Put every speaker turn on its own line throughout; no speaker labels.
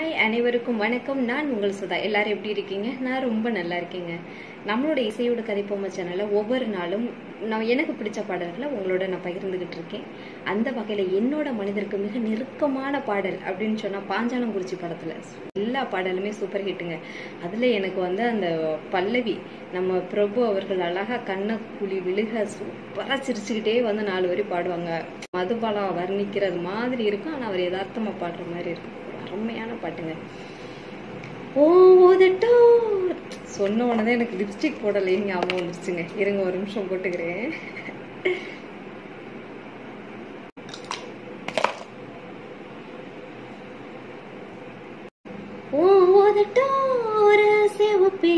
hi அனைவருக்கும் வணக்கம் நான் உங்கள் சுதா எல்லாரும் எப்படி இருக்கீங்க நான் ரொம்ப நல்லா இருக்கேங்க நம்மளோட இசையோட கதைப்பொம்மை சேனலில் ஒவ்வொரு நாளும் நான் எனக்கு பிடிச்ச பாடல்களை உங்களோட நான் பகிர்ந்துகிட்டு இருக்கேன் அந்த வகையில் என்னோட மனிதருக்கு மிக நெருக்கமான பாடல் அப்படின்னு சொன்னால் பாஞ்சாலங்குறிச்சி படத்தில் எல்லா பாடலுமே சூப்பர் ஹிட்டுங்க அதில் எனக்கு வந்து அந்த பல்லவி நம்ம பிரபு அவர்கள் அழகாக கண்ணை குழி விழுக சூப்பராக சிரிச்சுக்கிட்டே வந்து நாலு வரி பாடுவாங்க மதுபாலா வர்ணிக்கிறது மாதிரி இருக்கும் ஆனால் அவர் யதார்த்தமாக பாடுற மாதிரி இருக்கும் ஒரு அருமையான பாட்டுங்க ஓ ஓதட்டோ சொன்ன உடனே எனக்கு லிப்ஸ்டிக் போடலையே ஞாபகம் வந்துருச்சுங்க இருங்க ஒரு நிமிஷம் போட்டுக்கிறேன் ஓ ஓதட்டோர சிவப்பே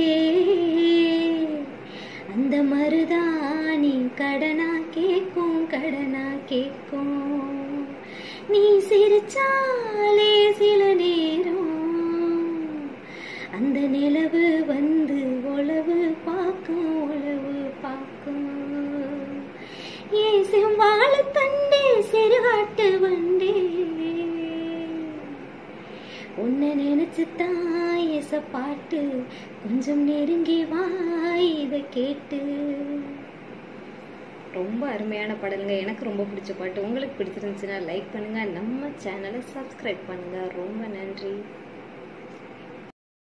அந்த மருதாணி கடனா கேக்கும் கடனா கேக்கும் நீ சிரிச்சாலே சில நேரம் அந்த நிலவு வந்து உழவு பார்க்கும் உழவு பார்க்கும் ஏன் செவ்வாழ தண்டே சிறுகாட்டு வண்டே உன்னை நினைச்சு தான் எச பாட்டு கொஞ்சம் நெருங்கி வா இதை கேட்டு ரொம்ப அருமையான பாடலுங்க எனக்கு ரொம்ப பிடிச்ச பாட்டு உங்களுக்கு பிடிச்சிருந்துச்சுன்னா லைக் பண்ணுங்க நம்ம சேனலை சப்ஸ்கிரைப் பண்ணுங்க ரொம்ப நன்றி